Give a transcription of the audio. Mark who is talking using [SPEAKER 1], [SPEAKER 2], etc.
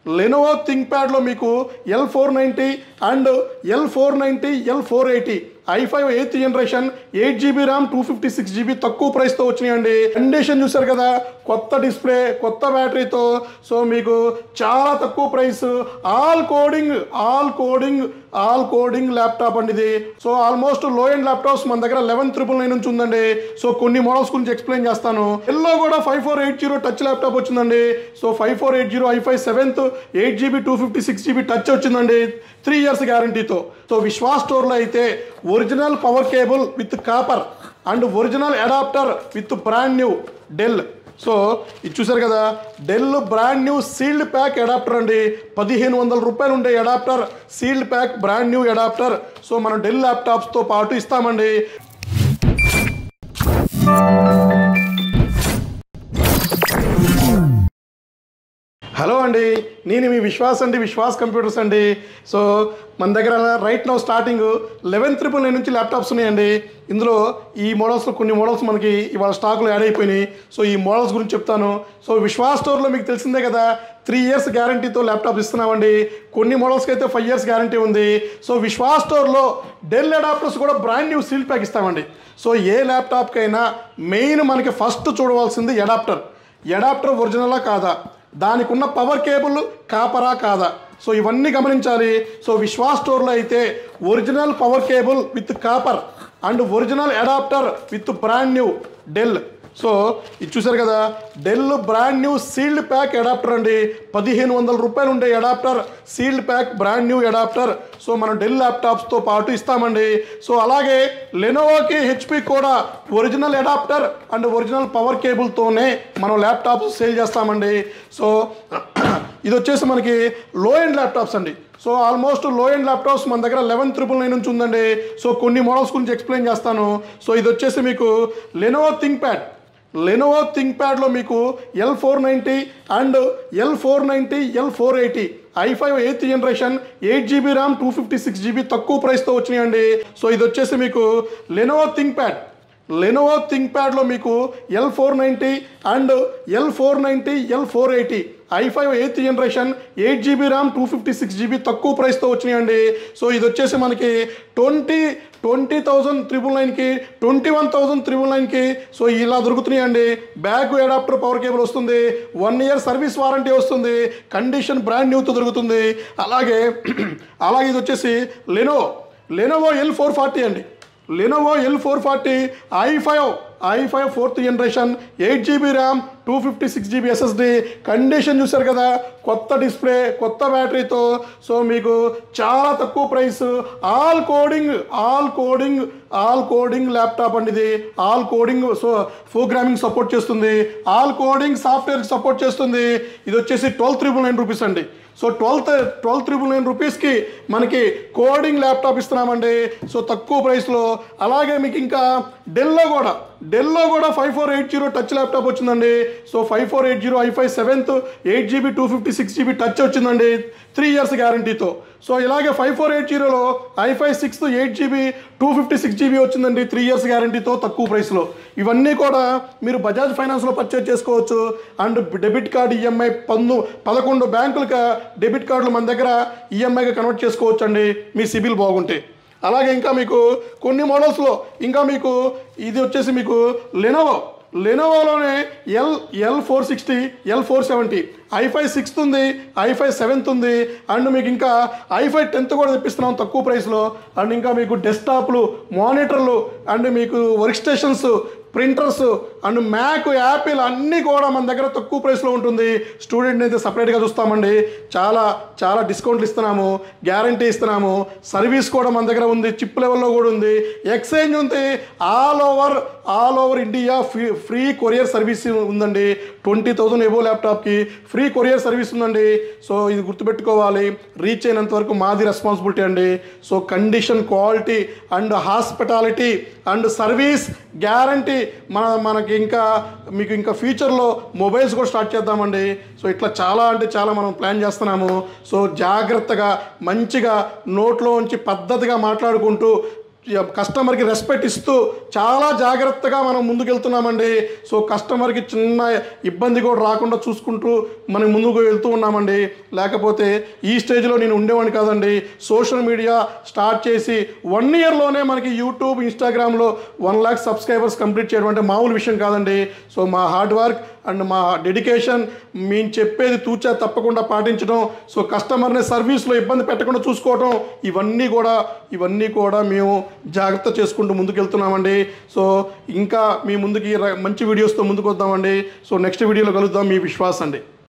[SPEAKER 1] Lenovo think ప్యాడ్లో మీకు L four ninety and L four ninety L four eighty I five eighth generation eight GB RAM two fifty six GB తక్కువ ప్రైస్తో వచ్చినాయండి condition చూసారు కదా కొత్త డిస్ప్లే కొత్త బ్యాటరీతో సో మీకు చాలా తక్కువ price all coding all coding all coding laptop అండి ఇది so almost low end laptops మన దగ్గర లెవెన్ త్రిపుల్ నైన్ నుంచి ఉందండి సో కొన్ని మోడల్స్ గురించి ఎక్స్ప్లెయిన్ చేస్తాను ఎల్లో కూడా five four eight zero touch laptop వచ్చిందండి so five four eight zero I five seventh eight GB two fifty six GB touch వచ్చిందండి త్రీ ఇయర్స్ గ్యారంటీతో సో విశ్వాస్ స్టోర్లో అయితే original power cable with copper and original adapter with brand new Dell so ఇది చూసారు కదా Dell brand new sealed pack adapter అండి పదిహేను వందల రూపాయలు ఉండే adapter sealed pack brand new adapter so మనం డెల్ ల్యాప్టాప్స్తో పాటు ఇస్తామండి హలో అండి నేను మీ విశ్వాస్ అండి విశ్వాస్ కంప్యూటర్స్ అండి సో మన దగ్గర right now starting eleven triple nine నుంచి ల్యాప్టాప్స్ ఉన్నాయండి ఇందులో ఈ మోడల్స్లో కొన్ని మోడల్స్ మనకి ఇవాళ స్టాక్లో యాడ్ అయిపోయినాయి సో ఈ మోడల్స్ గురించి చెప్తాను సో విశ్వాస్ స్టోర్లో మీకు తెలిసిందే కదా త్రీ ఇయర్స్ గ్యారంటీతో ల్యాప్టాప్ ఇస్తున్నామండి కొన్ని మోడల్స్కి అయితే ఫైవ్ ఇయర్స్ గ్యారంటీ ఉంది సో విశ్వాస్ స్టోర్లో డెల్ అడాప్టర్స్ కూడా బ్రాండ్ న్యూ సీల్ ప్యాక్ ఇస్తామండి సో ఏ ల్యాప్టాప్కైనా మెయిన్ మనకి ఫస్ట్ చూడవలసింది అడాప్టర్ అడాప్టర్ ఒరిజినలా కాదా దానికి ఉన్న పవర్ కేబుల్ కాపరా కాదా సో ఇవన్నీ గమనించాలి సో విశ్వాస్ స్టోర్లో అయితే original power cable with copper and original adapter with brand new Dell so ఇది చూసారు కదా Dell brand new sealed pack adapter అండి పదిహేను వందల రూపాయలు ఉండే adapter sealed pack brand new adapter so మనం డెల్ ల్యాప్టాప్స్తో పాటు ఇస్తామండి సో అలాగే లెనోవాకి హెచ్పి కూడా original adapter and original power కేబుల్తోనే మనం ల్యాప్టాప్స్ సేల్ చేస్తామండి సో ఇది వచ్చేసి మనకి లో ఎండ్ ల్యాప్టాప్స్ అండి so almost low end laptops మన దగ్గర లెవెన్ త్రిపుల్ నైన్ నుంచి ఉందండి సో కొన్ని మోడల్స్ గురించి ఎక్స్ప్లెయిన్ చేస్తాను సో ఇది వచ్చేసి మీకు Lenovo ThinkPad Lenovo think ప్యాడ్లో మీకు L four ninety and L four ninety L four eighty I five eighth generation eight GB RAM two fifty six GB తక్కువ ప్రైస్తో వచ్చినాయండి సో ఇది వచ్చేసి మీకు Lenovo ThinkPad Lenovo think ప్యాడ్లో మీకు L four ninety and L four ninety L four eighty I five eighth generation eight GB RAM two fifty six GB తక్కువ ప్రైస్తో వచ్చినాయండి సో ఇది వచ్చేసి మనకి ట్వంటీ ట్వంటీ థౌజండ్ త్రిబుల్ నైన్కి twenty one thousand triple నైన్కి సో ఇలా దొరుకుతున్నాయండి బ్యాక్ అడాప్టర్ పవర్ కేబుల్ వస్తుంది వన్ ఇయర్ సర్వీస్ వారంటీ వస్తుంది కండిషన్ బ్రాండ్ న్యూతో దొరుకుతుంది అలాగే అలాగే ఇది వచ్చేసి లెనో లెనోవో ఎల్ ఫోర్ ఫార్టీ అండి Lenovo L four forty I five I five fourth generation eight GB RAM two fifty six GB SSD condition చూసారు కదా కొత్త డిస్ప్లే కొత్త బ్యాటరీతో సో మీకు చాలా తక్కువ price all coding all coding all coding laptop అండి ఇది all coding so programming support చేస్తుంది ఆల్ కోడింగ్ సాఫ్ట్వేర్ సపోర్ట్ చేస్తుంది ఇది వచ్చేసి ట్వెల్వ్ త్రిబుల్ నైన్ రూపీస్ అండి so twelfth twelve triple nine రూపీస్కి మనకి కోడింగ్ ల్యాప్టాప్ ఇస్తున్నామండి సో తక్కువ ప్రైస్లో అలాగే మీకు ఇంకా డెల్లో కూడా డెల్లో కూడా five four eight zero touch laptop వచ్చిందండి so five four eight zero I five seventh eight GB two fifty six GB touch వచ్చిందండి త్రీ ఇయర్స్ గ్యారంటీతో సో ఇలాగే ఫైవ్ ఫోర్ ఎయిట్ జీరోలో I five six eight GB two fifty six GB వచ్చిందండి three years గ్యారంటీతో తక్కువ ప్రైస్లో ఇవన్నీ కూడా మీరు బజాజ్ ఫైనాన్స్లో పర్చేజ్ చేసుకోవచ్చు అండ్ డెబిట్ కార్డ్ ఈఎంఐ పందు పదకొండు బ్యాంకులకి డెబిట్ కార్డులు మన దగ్గర ఈఎంఐగా కన్వర్ట్ చేసుకోవచ్చు అండి మీ సిబిల్ బాగుంటే అలాగే ఇంకా మీకు కొన్ని మోడల్స్లో ఇంకా మీకు ఇది వచ్చేసి మీకు లెనోవో లెనోవోలోనే L L four sixty L four seventy I five sixth ఉంది ఐ ఫైవ్ సెవెంత్ ఉంది అండ్ మీకు ఇంకా ఐ ఫైవ్ టెన్త్ కూడా తెప్పిస్తున్నాం తక్కువ ప్రైస్లో అండ్ ఇంకా మీకు డెస్క్టాప్లు మానిటర్లు అండ్ మీకు work stations printers and Mac Apple అన్నీ కూడా మన దగ్గర తక్కువ ప్రైస్లో ఉంటుంది స్టూడెంట్ని అయితే సపరేట్గా చూస్తామండి చాలా చాలా డిస్కౌంట్లు ఇస్తున్నాము గ్యారంటీ ఇస్తున్నాము సర్వీస్ కూడా మన దగ్గర ఉంది చిప్ లెవెల్లో కూడా ఉంది ఎక్స్చేంజ్ ఉంది all over all over India free free courier service ఉందండి ట్వంటీ థౌసండ్ ఎబో ల్యాప్టాప్కి ఫ్రీ కొరియర్ సర్వీస్ ఉందండి సో ఇది గుర్తుపెట్టుకోవాలి రీచ్ అయినంత వరకు మాది రెస్పాన్సిబిలిటీ అండి so condition quality and hospitality and service guarantee మన మనకి ఇంకా మీకు ఇంకా ఫ్యూచర్లో మొబైల్స్ కూడా స్టార్ట్ చేద్దామండి సో ఇట్లా చాలా అంటే చాలా మనం ప్లాన్ చేస్తున్నాము సో జాగ్రత్తగా మంచిగా నోట్లో ఉంచి పద్ధతిగా మాట్లాడుకుంటూ కస్టమర్కి రెస్పెక్ట్ ఇస్తూ చాలా జాగ్రత్తగా మనం ముందుకెళ్తున్నామండి సో కస్టమర్కి చిన్న ఇబ్బంది కూడా రాకుండా చూసుకుంటూ మనం ముందుకు వెళ్తూ ఉన్నామండి లేకపోతే ఈ స్టేజ్లో నేను ఉండేవాడిని కాదండి సోషల్ మీడియా స్టార్ట్ చేసి వన్ ఇయర్లోనే మనకి యూట్యూబ్ ఇన్స్టాగ్రామ్లో వన్ ల్యాక్ సబ్స్క్రైబర్స్ కంప్లీట్ చేయడం అంటే మామూలు విషయం కాదండి సో మా హార్డ్ వర్క్ అండ్ మా డెడికేషన్ మేము చెప్పేది తూచా తప్పకుండా పాటించడం సో కస్టమర్ని సర్వీస్లో ఇబ్బంది పెట్టకుండా చూసుకోవడం ఇవన్నీ కూడా ఇవన్నీ కూడా మేము జాగ్రత్త చేసుకుంటూ ముందుకెళ్తున్నామండి సో ఇంకా మీ ముందుకి ర- మంచి వీడియోస్తో ముందుకు వద్దామండి సో నెక్స్ట్ వీడియోలో కలుద్దాం మీ విశ్వాస్ అండి